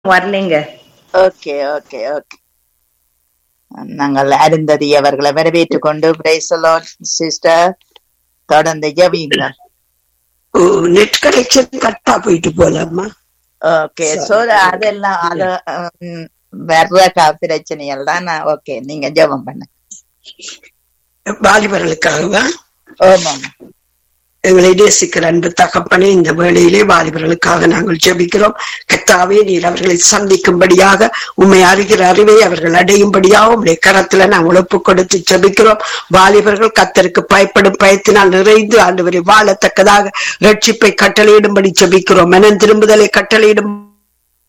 வரலைங்க okay okay okay நாங்கள் அருந்ததி அவர்களை வரவேற்றுக் கொண்டு சிஸ்டர் தொடர்ந்து ஜபியுங்கள் நெட் கனெக்ஷன் கட்டா போயிட்டு போலாமா ஓகே சோ அதெல்லாம் அது உம், வர்ற கா- பிரச்சனைகள் தான் நான் ஓகே நீங்க ஜெபம் பண்ண வாலிபர்களுக்காகவா ஆமாம் எங்களை நேசிக்கிற அன்பு தகப்பனே இந்த வேளையிலே வாலிபர்களுக்காக நாங்கள் ஜெபிக்கிறோம் கத்தாவே நீர் அவர்களை சந்திக்கும்படியாக உண்மை அறிகிற அறிவை அவர்கள் அடையும்படியாக உடைய கரத்துல நாங்கள் ஒப்பு கொடுத்து ஜெபிக்கிறோம் வாலிபர்கள் கத்தருக்கு பயப்படும் பயத்தினால் நிறைந்து ஆண்டவரை வாழத்தக்கதாக ரட்சிப்பை கட்டளையிடும்படி ஜெபிக்கிறோம் மனம் திரும்புதலை கட்டளையிடும்